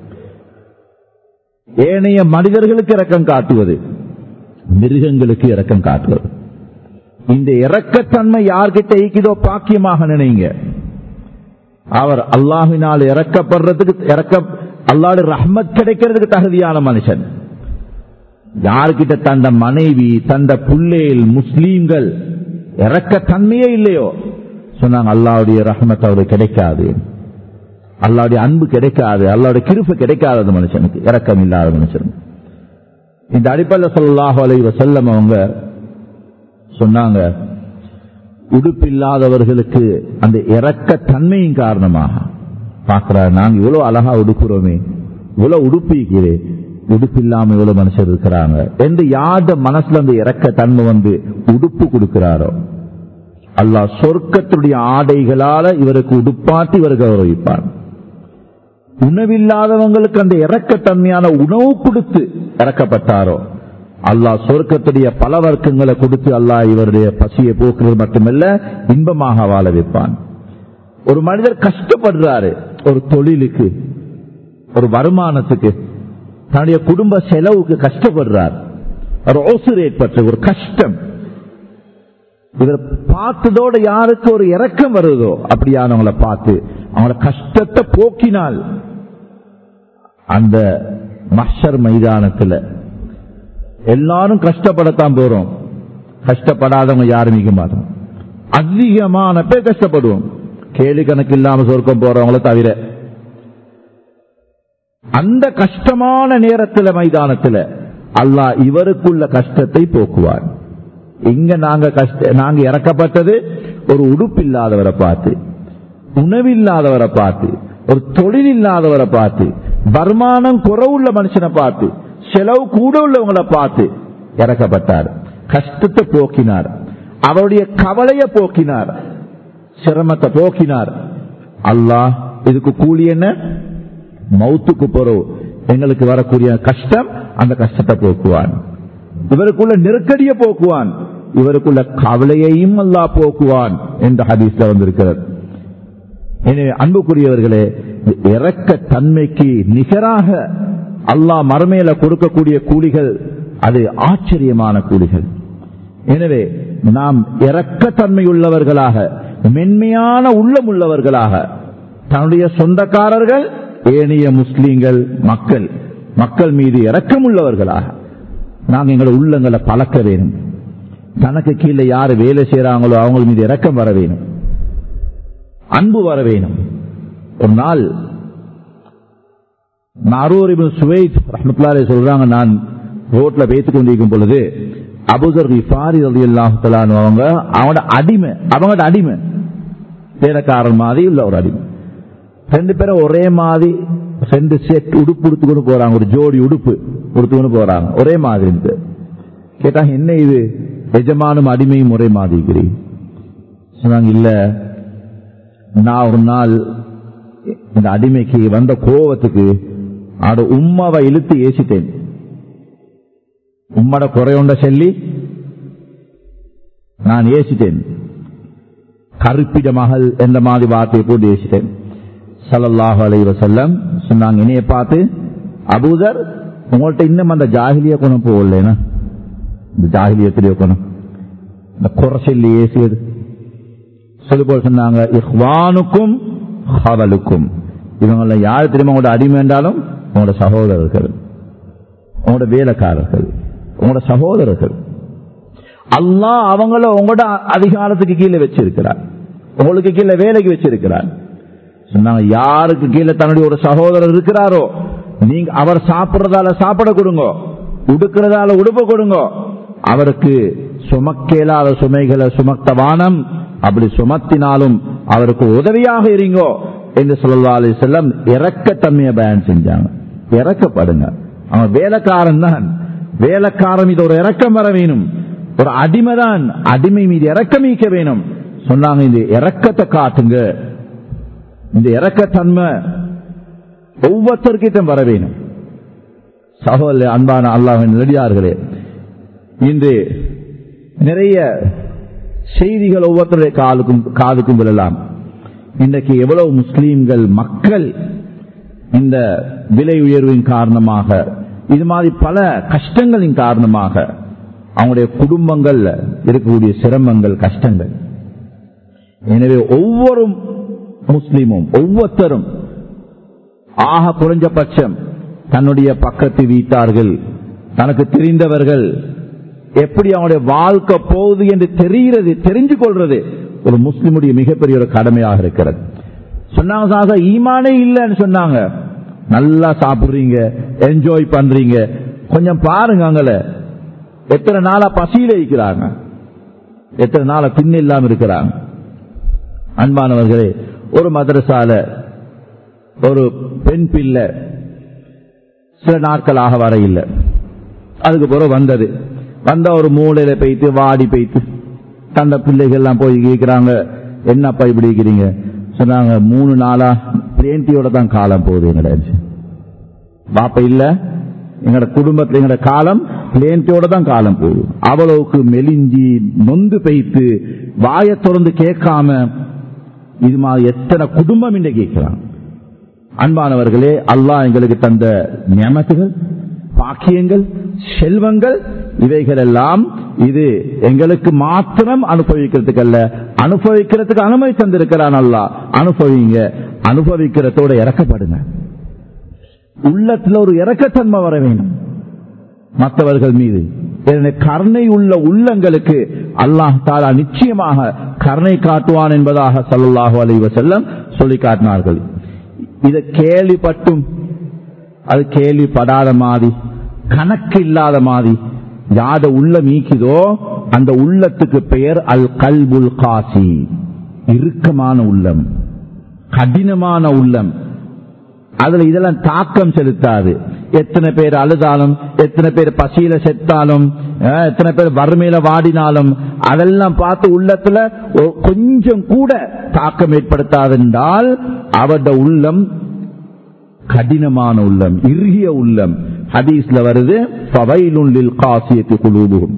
ஏனைய மனிதர்களுக்கு இறக்கம் காட்டுவது மிருகங்களுக்கு இறக்கம் காட்டுவது இந்த இறக்கத்தன்மை யார்கிட்ட ஈக்குதோ பாக்கியமாக நினைங்க அவர் அல்லாஹினால் இறக்கப்படுறதுக்கு இறக்க அல்லாடு ரஹ்மத் கிடைக்கிறதுக்கு தகுதியான மனுஷன் யார்கிட்ட தந்த மனைவி தந்த புள்ளேல் முஸ்லீம்கள் இறக்கத்தன்மையே இல்லையோ சொன்னாங்க அல்லாவுடைய ரஹ்மத் அவருக்கு கிடைக்காது அல்லாவுடைய அன்பு கிடைக்காது அல்லாவுடைய கிருப்பு கிடைக்காது அந்த மனுஷனுக்கு இறக்கம் இல்லாத மனுஷன் இந்த அடிப்படையில் சொல்லாஹு அலைவ செல்லம் அவங்க சொன்னாங்க உடுப்பில்லாதவர்களுக்கு அந்த இறக்க தன்மையின் காரணமாக பார்க்கிறார் நாங்க இவ்வளவு அழகா உடுக்குறோமே இவ்வளவு உடுப்பிக்கிறேன் உடுப்பு இல்லாம இவ்வளவு மனுஷர் இருக்கிறாங்க என்று யாத மனசுல அந்த இறக்க தன்மை வந்து உடுப்பு கொடுக்கிறாரோ அல்லாஹ் சொர்க்கத்துடைய ஆடைகளால இவருக்கு உடுப்பாட்டி இவர் கௌரவிப்பார் உணவில்லாதவங்களுக்கு அந்த இறக்கத்தன்மையான உணவு கொடுத்து இறக்கப்பட்டாரோ அல்லாஹ் சொர்க்கத்துடைய பல வர்க்கங்களை கொடுத்து அல்லாஹ் இவருடைய பசியை போக்குறது மட்டுமல்ல இன்பமாக வாழ வைப்பான் ஒரு மனிதர் கஷ்டப்படுறாரு ஒரு தொழிலுக்கு ஒரு வருமானத்துக்கு தன்னுடைய குடும்ப செலவுக்கு கஷ்டப்படுறார் ஒரு ஓசர் ஏற்பட்ட ஒரு கஷ்டம் இவர் பார்த்ததோட யாருக்கு ஒரு இறக்கம் வருதோ அப்படியானவங்களை பார்த்து அவங்கள கஷ்டத்தை போக்கினால் அந்த மஷர் மைதானத்தில் எல்லாரும் கஷ்டப்படத்தான் போறோம் கஷ்டப்படாதவங்க யாரும் நிக்க மாட்டோம் அதிகமான பேர் கஷ்டப்படுவோம் கேள்வி கணக்கு இல்லாம சொர்க்கம் போறவங்கள தவிர அந்த கஷ்டமான நேரத்தில் மைதானத்தில் அல்லாஹ் இவருக்குள்ள கஷ்டத்தை போக்குவார் இங்க நாங்க கஷ்ட நாங்க இறக்கப்பட்டது ஒரு உடுப்பு இல்லாதவரை பார்த்து உணவில்லாதவரை பார்த்து ஒரு தொழில் இல்லாதவரை பார்த்து வருமானம் குறவுள்ள மனுஷனை பார்த்து செலவு கூட உள்ளவங்களை பார்த்து இறக்கப்பட்டார் கஷ்டத்தை போக்கினார் அவருடைய கவலையை போக்கினார் சிரமத்தை போக்கினார் அல்லாஹ் இதுக்கு கூலி என்ன மௌத்துக்கு போறோம் எங்களுக்கு வரக்கூடிய கஷ்டம் அந்த கஷ்டத்தை போக்குவான் இவருக்குள்ள நெருக்கடியை போக்குவான் இவருக்குள்ள கவலையையும் அல்லாஹ் போக்குவான் என்ற ஹதீஸ்ல வந்திருக்கிறது எனவே அன்புக்குரியவர்களே இறக்க தன்மைக்கு நிகராக அல்லாஹ் மறுமையில கொடுக்கக்கூடிய கூலிகள் அது ஆச்சரியமான கூலிகள் எனவே நாம் இறக்கத்தன்மை உள்ளவர்களாக மென்மையான உள்ளம் உள்ளவர்களாக தன்னுடைய சொந்தக்காரர்கள் ஏனைய முஸ்லீம்கள் மக்கள் மக்கள் மீது இரக்கம் உள்ளவர்களாக நாங்கள் எங்களை உள்ளங்களை பழக்க வேணும் தனக்கு கீழே யாரு வேலை செய்யறாங்களோ அவங்க மீது இரக்கம் வர வேணும் அன்பு வர வேணும் ஒரு நாள் நாரூர் சுவைத் ரஹமத்துல்லாலே சொல்றாங்க நான் ரோட்ல பேசிக் கொண்டிருக்கும் பொழுது அபுதர் ரிஃபாரி அலி அல்லாஹலான் அவங்க அவனோட அடிமை அவங்களோட அடிமை வேலைக்காரன் மாதிரி உள்ள ஒரு அடிமை ரெண்டு பேரும் ஒரே மாதிரி ரெண்டு செட் உடுப்பு உடுத்துக்கொண்டு போறாங்க ஒரு ஜோடி உடுப்பு உடுத்துக்கொண்டு போறாங்க ஒரே மாதிரி இருந்து கேட்டாங்க என்ன இது எஜமானும் அடிமையும் ஒரே மாதிரி சொன்னாங்க இல்ல நான் ஒரு நாள் இந்த அடிமைக்கு வந்த கோவத்துக்கு ஆட உம்மாவை இழுத்து ஏசிட்டேன் உம்மட குறையுண்ட சொல்லி நான் ஏசிட்டேன் கருப்பிட மகள் என்ற மாதிரி வார்த்தையை போட்டு ஏசிட்டேன் சல்லல்லாஹு அலைஹி வஸல்லம் சொன்னாங்க இணைய பார்த்து அபூதர் உங்கள்ட்ட இன்னும் அந்த ஜாகிலிய குணம் போகலனா இந்த ஜாகிலியத்திலேயே குணம் இந்த குறை சொல்லி ஏசியது சொல்லி போல் சொன்னாங்க இஹ்வானுக்கும் ஹவலுக்கும் இவங்கள யார் தெரியுமா உங்களோட அடிமை என்றாலும் உங்களோட சகோதரர்கள் உங்களோட வேலைக்காரர்கள் உங்களோட சகோதரர்கள் அல்லாஹ் அவங்கள உங்களோட அதிகாரத்துக்கு கீழே வச்சிருக்கிறார் உங்களுக்கு கீழே வேலைக்கு வச்சிருக்கிறார் சொன்னாங்க யாருக்கு கீழே தன்னுடைய ஒரு சகோதரர் இருக்கிறாரோ நீங்க அவர் சாப்பிடுறதால சாப்பிட கொடுங்க உடுக்கிறதால உடுப்ப கொடுங்க அவருக்கு சுமக்கேலாத சுமைகளை சுமத்த வானம் அப்படி சுமத்தினாலும் அவருக்கு உதவியாக இருங்கோ என்று சொல்லா அலி செல்லம் இறக்கத்தன்மையை பயன் செஞ்சாங்க இறக்கப்படுங்க அவன் வேலைக்காரன் தான் வேலைக்காரன் மீது ஒரு இறக்கம் வர வேணும் ஒரு அடிமை தான் அடிமை மீது இறக்கம் ஈக்க வேணும் சொன்னாங்க இந்த இறக்கத்தை காட்டுங்க இந்த இறக்கத்தன்மை ஒவ்வொருத்தருக்கிட்ட வர வேணும் சகோதர அன்பான அல்லாஹின் நெடியார்களே இன்று நிறைய செய்திகள் ஒவ்வொருத்தருடைய காலுக்கும் காதுக்கும் விழலாம் இன்றைக்கு எவ்வளவு முஸ்லீம்கள் மக்கள் இந்த விலை உயர்வின் காரணமாக இது மாதிரி பல கஷ்டங்களின் காரணமாக அவங்களுடைய குடும்பங்கள் இருக்கக்கூடிய சிரமங்கள் கஷ்டங்கள் எனவே ஒவ்வொரு முஸ்லீமும் ஒவ்வொருத்தரும் ஆக குறைஞ்சபட்சம் தன்னுடைய பக்கத்து வீட்டார்கள் தனக்கு தெரிந்தவர்கள் எப்படி அவனுடைய வாழ்க்கை போகுது என்று தெரிகிறது தெரிஞ்சு கொள்றது ஒரு முஸ்லிமுடைய மிகப்பெரிய ஒரு கடமையாக இருக்கிறது சொன்னாங்க சாசா ஈமானே இல்லைன்னு சொன்னாங்க நல்லா சாப்பிடுறீங்க என்ஜாய் பண்றீங்க கொஞ்சம் பாருங்க அங்கல எத்தனை நாளா பசியில இருக்கிறாங்க எத்தனை நாளா பின் இல்லாம இருக்கிறாங்க அன்பானவர்களே ஒரு மதரசால ஒரு பெண் பிள்ளை சில நாட்களாக வர இல்லை அதுக்கு பிறகு வந்தது வந்த ஒரு மூளையில போய்த்து வாடி போய்த்து கண்ட பிள்ளைகள் எல்லாம் போய் கேட்கிறாங்க என்னப்பா இப்படி இருக்கிறீங்க சொன்னாங்க மூணு நாளா பிளேன்டியோட தான் காலம் போகுது எங்கட பாப்பா இல்ல எங்கட குடும்பத்துல எங்கட காலம் பிளேன்டியோட தான் காலம் போகுது அவ்வளவுக்கு மெலிஞ்சி நொந்து பெய்த்து வாயை திறந்து கேட்காம இது மாதிரி எத்தனை குடும்பம் இன்று கேட்கிறான் அன்பானவர்களே அல்லாஹ் எங்களுக்கு தந்த நியமத்துகள் பாக்கியங்கள் செல்வங்கள் இவைகள் எல்லாம் இது எங்களுக்கு மாத்திரம் அனுபவிக்கிறதுக்கு அல்ல அனுபவிக்கிறதுக்கு அனுமதி தந்திருக்கிறான் அல்லா அனுபவிங்க அனுபவிக்கிறதோட இறக்கப்படுங்க உள்ளத்துல ஒரு இறக்கத்தன்மை வர வேணும் மற்றவர்கள் மீது எனவே கருணை உள்ள உள்ளங்களுக்கு அல்லாஹ் தாலா நிச்சயமாக கருணை காட்டுவான் என்பதாக சல்லல்லாஹு அலைஹி வஸல்லம் சொல்லி காட்டினார்கள் இதை கேள்விப்பட்டும் அது கேள்விப்படாத மாதிரி கணக்கு இல்லாத மாதிரி யாத உள்ள மீக்குதோ அந்த உள்ளத்துக்கு பெயர் அல் கல்புல் காசி இறுக்கமான உள்ளம் கடினமான உள்ளம் அதுல இதெல்லாம் தாக்கம் செலுத்தாது எத்தனை பேர் அழுதாலும் எத்தனை பேர் பசியில செத்தாலும் அஹ், எத்தனை பேர் வறுமையில வாடினாலும் அதெல்லாம் பார்த்து உள்ளத்துல ஒ- கொஞ்சம் கூட தாக்கம் ஏற்படுத்தாதென்றால் அவருடைய உள்ளம் கடினமான உள்ளம் இறுகிய உள்ளம் ஹதீஸ்ல வருது ஃபவைலுன் லில் காசியத்தி குலூபுகும்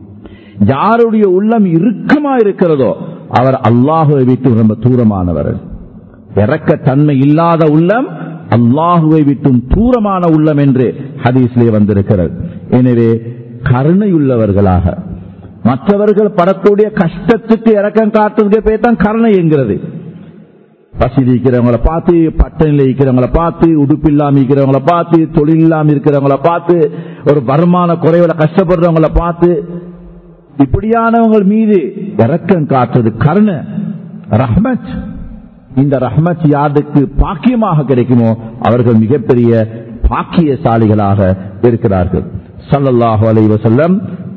யாருடைய உள்ளம் இறுக்கமா இருக்கிறதோ அவர் அல்லாஹுவை விட்டு ரொம்ப தூரமானவர் இறக்க தன்மை இல்லாத உள்ளம் அல்லாஹுவை விட்டும் தூரமான உள்ளம் என்று ஹதீஸ்லே வந்திருக்கிறது எனவே கருணையுள்ளவர்களாக மற்றவர்கள் படக்கூடிய கஷ்டத்துக்கு இறக்கம் காட்டுறதுக்கு பேர் தான் கருணை என்கிறது பசியில் இருக்கிறவங்கள பார்த்து பட்டணியில் இருக்கிறவங்கள பார்த்து உடுப்பு இல்லாம இருக்கிறவங்கள பார்த்து தொழில் இல்லாம இருக்கிறவங்கள பார்த்து ஒரு வருமான குறைவுல கஷ்டப்படுறவங்கள பார்த்து இப்படியானவங்க மீது இறக்கம் காட்டுறது கருணை ரஹ்மத் இந்த ரஹ்மத் யாருக்கு பாக்கியமாக கிடைக்குமோ அவர்கள் மிகப்பெரிய பாக்கியசாலிகளாக இருக்கிறார்கள் ஸல்லல்லாஹு அலைஹி வஸல்லம்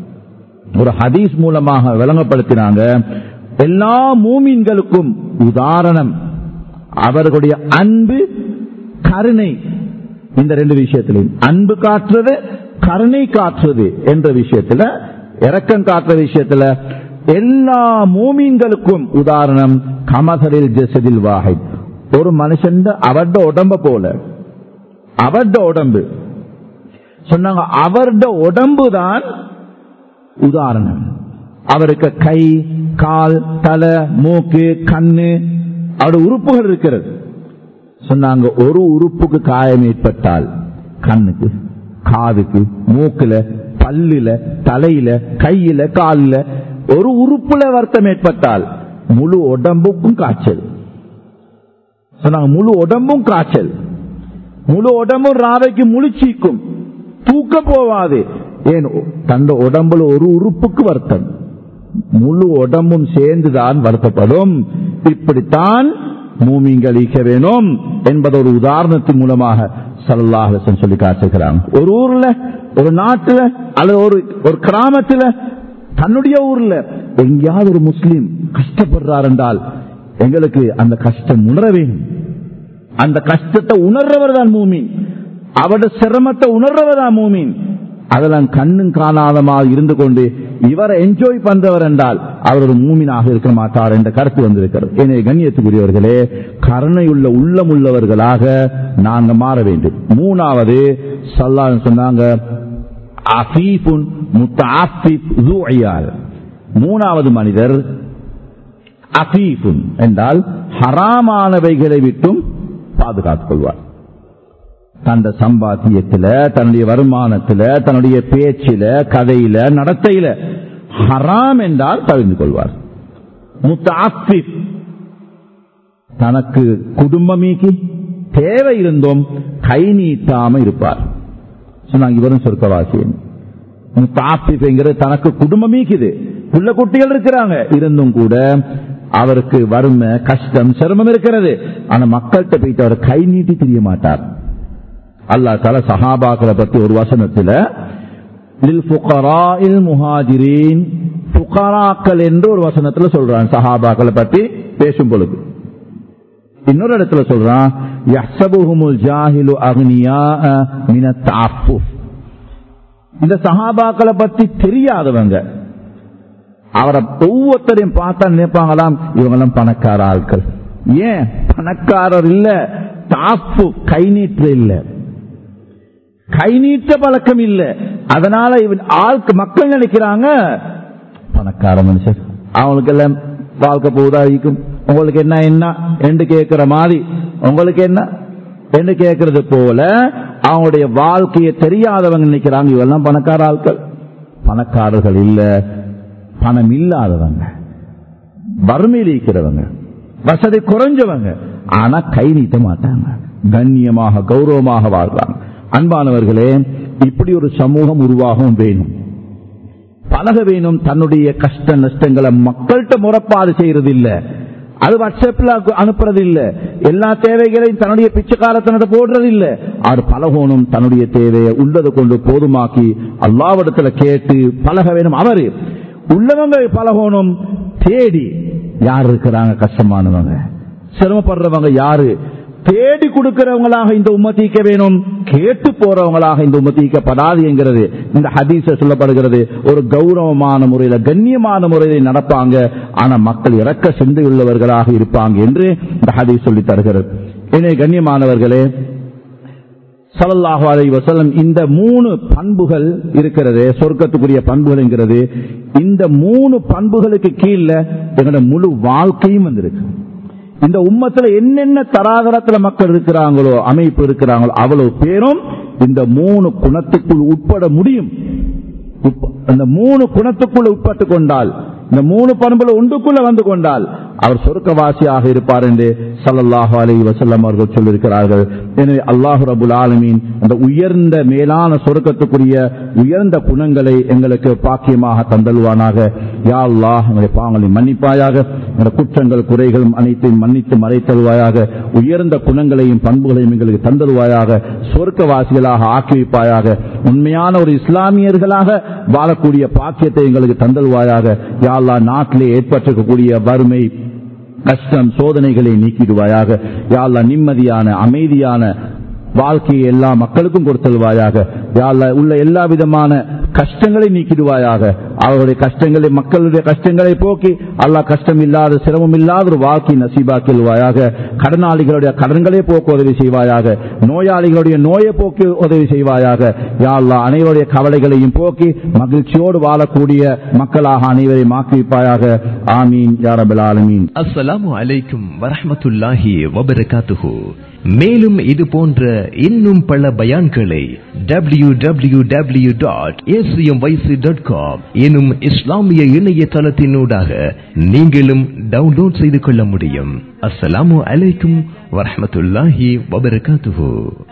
ஒரு ஹதீஸ் மூலமாக விளங்கப்படுத்தினாங்க எல்லா மூமின்களுக்கும் உதாரணம் அவர்களுடைய அன்பு கருணை இந்த ரெண்டு விஷயத்திலையும் அன்பு காட்டுறது கருணை காட்டுறது என்ற விஷயத்துல இரக்கம் காட்டுற விஷயத்துல எல்லா மூமீன்களுக்கும் உதாரணம் கமசரில் ஜெசதில் வாஹித் ஒரு மனுஷன் அவருடைய உடம்ப போல அவருடைய உடம்பு சொன்னாங்க அவருடைய உடம்பு தான் உதாரணம் அவருக்கு கை கால் தலை மூக்கு கண்ணு அவருடைய உறுப்புகள் இருக்கிறது சொன்னாங்க ஒரு உறுப்புக்கு காயம் ஏற்பட்டால் கண்ணுக்கு காதுக்கு மூக்குல பல்லுல தலையில கையில காலில் ஒரு உறுப்புல வருத்தம் ஏற்பட்டால் முழு உடம்புக்கும் காய்ச்சல் சொன்னாங்க முழு உடம்பும் காய்ச்சல் முழு உடம்பும் ராவைக்கு முழிச்சிக்கும் தூக்க போவாது ஏன் தந்த உடம்புல ஒரு உறுப்புக்கு வருத்தம் முழு உடம்பும் சேர்ந்துதான் வருத்தப்படும் இப்படித்தான் மூமிங்கள் ஈக்க வேணும் என்பது ஒரு உதாரணத்தின் மூலமாக சல்லாஹ் சொல்லி காட்டுகிறாங்க ஒரு ஊர்ல ஒரு நாட்டுல அல்லது ஒரு ஒரு கிராமத்துல தன்னுடைய ஊர்ல எங்கேயாவது ஒரு முஸ்லீம் கஷ்டப்படுறார் என்றால் எங்களுக்கு அந்த கஷ்டம் உணர வேண்டும் அந்த கஷ்டத்தை உணர்றவர் தான் மூமின் அவருடைய சிரமத்தை உணர்றவர் தான் மூமின் அதெல்லாம் கண்ணும் காணாதமாக இருந்து கொண்டு இவரை என்ஜாய் பண்றவர் என்றால் அவர் ஒரு மூமினாக இருக்க மாட்டார் என்ற கருத்து வந்திருக்கிறது எனவே கண்ணியத்துக்குரியவர்களே கருணையுள்ள உள்ளம் உள்ளவர்களாக நாங்க மாற வேண்டும் மூணாவது சல்லான்னு சொன்னாங்க அஃபீஃபுன் முத்தஆஃபிஃப் ذو عيال. மூணாவது மனிதர் அஃபீஃபுன் என்றால் ஹராமானவைகளை விட்டும் பாதுகாத்துக் கொள்வார் தந்த சம்பாத்தியத்துல தன்னுடைய வருமானத்துல தன்னுடைய பேச்சில கதையில நடத்தையில ஹராம் என்றால் தவிர்த்து கொள்வார் முத்தாஃபிப் தனக்கு குடும்பமீக்கி தேவை இருந்தும் கை நீட்டாம இருப்பார் சொன்னாங்க இவரும் சொர்க்கவாசியன் முத்தாஃபிப்ங்கிறது தனக்கு குடும்பமீக்குது புள்ள குட்டிகள் இருக்கிறாங்க இருந்தும் கூட அவருக்கு வறுமை கஷ்டம் சிரமம் இருக்கிறது ஆனா மக்கள்கிட்ட போயிட்டு அவர் கை நீட்டி தெரிய மாட்டார் அல்லா தால சஹாபாக்களை பத்தி ஒரு வசனத்துல முஹாஜிரீன் புகாராக்கள் என்று ஒரு வசனத்துல சொல்றான் சஹாபாக்களை பத்தி பேசும் பொழுது இன்னொரு இடத்துல சொல்றான் யஹ்சபுஹுமுல் ஜாஹிலு அக்னியா மின தாஃபுஃப் இந்த சஹாபாக்களை பத்தி தெரியாதவங்க அவரை ஒவ்வொருத்தரையும் பார்த்தா நினைப்பாங்களாம் இவங்கெல்லாம் பணக்கார ஆட்கள் ஏன் பணக்காரர் இல்ல தாப்பு கை நீட்டு இல்ல கை நீட்ட பழக்கம் இல்ல அதனால இவன் ஆளுக்கு மக்கள் நினைக்கிறாங்க பணக்கார மனுஷன் அவங்களுக்கு எல்லாம் வாழ்க்கை போதா இருக்கும் உங்களுக்கு என்ன என்ன என்று கேட்கிற மாதிரி உங்களுக்கு என்ன என்று கேட்கறது போல அவங்களுடைய வாழ்க்கையை தெரியாதவங்க நினைக்கிறாங்க இவெல்லாம் பணக்கார ஆட்கள் பணக்காரர்கள் இல்ல பணம் இல்லாதவங்க வறுமையில் இருக்கிறவங்க வசதி குறைஞ்சவங்க ஆனா கை நீட்ட மாட்டாங்க கண்ணியமாக கௌரவமாக வாழ்றாங்க அன்பானவர்களே இப்படி ஒரு சமூகம் உருவாகவும் வேணும் பழக வேணும் தன்னுடைய கஷ்ட நஷ்டங்களை மக்கள்கிட்ட முறப்பாடு செய்யறது இல்ல அது வாட்ஸ்அப்ல அனுப்புறது இல்ல எல்லா தேவைகளையும் தன்னுடைய பிச்சைக்காரத்தனத்தை போடுறது இல்ல அது பழகணும் தன்னுடைய தேவையை உள்ளதை கொண்டு போதுமாக்கி அல்லாவிடத்துல கேட்டு பழக வேணும் அவரு உள்ளவங்க பழகணும் தேடி யார் இருக்கிறாங்க கஷ்டமானவங்க சிரமப்படுறவங்க யாரு தேடி கொடுக்கிறவங்களாக இந்த உம்மத்திக்க வேணும் கேட்டு போறவங்களாக இந்த உம்மத்திக்கப்படாது என்கிறது இந்த ஹதீஸ சொல்லப்படுகிறது ஒரு கௌரவமான முறையில கண்ணியமான முறையில் நடப்பாங்க ஆனா மக்கள் இறக்க சிந்தையுள்ளவர்களாக இருப்பாங்க என்று இந்த ஹதீஸ் சொல்லி தருகிறது எனவே கண்ணியமானவர்களே சல்லல்லாஹு அலைஹி வஸல்லம் இந்த மூணு பண்புகள் இருக்கிறது சொர்க்கத்துக்குரிய பண்புகள் என்கிறது இந்த மூணு பண்புகளுக்கு கீழே எங்களோட முழு வாழ்க்கையும் வந்திருக்கு இந்த உம்மத்துல என்னென்ன தராதரத்துல மக்கள் இருக்கிறாங்களோ அமைப்பு இருக்கிறாங்களோ அவ்வளவு பேரும் இந்த மூணு குணத்துக்குள் உட்பட முடியும் உப்ப- அந்த மூணு குணத்துக்குள்ள உட்பட்டு கொண்டால் இந்த மூணு பண்புல ஒன்றுக்குள்ள வந்து கொண்டால் அவர் சொர்க்கவாசியாக இருப்பார் என்று ஸல்லல்லாஹு அலைஹி வஸல்லம் அவர்கள் சொல்லியிருக்கிறார்கள் எனவே அல்லாஹு ரபுல் ஆலமீன் அந்த உயர்ந்த மேலான சொர்க்கத்துக்குரிய உயர்ந்த குணங்களை எங்களுக்கு பாக்கியமாக தந்தல்வானாக யா அல்லாஹ் எங்களுடைய பாவங்களை மன்னிப்பாயாக எங்களுடைய குற்றங்கள் குறைகளும் அனைத்தையும் மன்னித்து மறைத்தல்வாயாக உயர்ந்த குணங்களையும் பண்புகளையும் எங்களுக்கு தந்தல்வாயாக சொர்க்கவாசிகளாக ஆக்கி வைப்பாயாக உண்மையான ஒரு இஸ்லாமியர்களாக வாழக்கூடிய பாக்கியத்தை எங்களுக்கு தந்தல்வாயாக யா அல்லாஹ் நாட்டிலே ஏற்பட்டிருக்கக்கூடிய வறுமை கஷ்டம் சோதனைகளை நீக்கிடுவாயாக யா அல்லாஹ் நிம்மதியான அமைதியான வாழ்க்கையை எல்லா மக்களுக்கும் கொடுத்தல்வாயாக யா அல்லாஹ் உள்ள எல்லா விதமான கஷ்டங்களை நீக்கிடுவாயாக அவருடைய கஷ்டங்களை மக்களுடைய கஷ்டங்களை போக்கி அல்லாஹ் கஷ்டம் இல்லாத சிரமம் இல்லாத ஒரு வாழ்க்கை நசீபாக்கிடுவாயாக கடனாளிகளுடைய கடன்களை போக்க உதவி செய்வாயாக நோயாளிகளுடைய நோயை போக்கி உதவி செய்வாயாக யா அல்லாஹ் அனைவருடைய கவலைகளையும் போக்கி மகிழ்ச்சியோடு வாழக்கூடிய மக்களாக அனைவரையும் ஆக்கிவிப்பாயாக ஆமீன் யாரபல் ஆலமீன் அஸ்ஸலாமு அலைக்கும் வரஹ்மத்துல்லாஹி வபரகாத்துஹு மேலும் இது போன்ற இன்னும் பல பயான்களை W W W dot dot com எனும் இஸ்லாமிய இணையதளத்தினூடாக நீங்களும் டவுன்லோட் செய்து கொள்ள முடியும் அஸ்ஸலாமு அலைக்கும் வரஹ்மத்துல்லாஹி வபரகாத்துஹு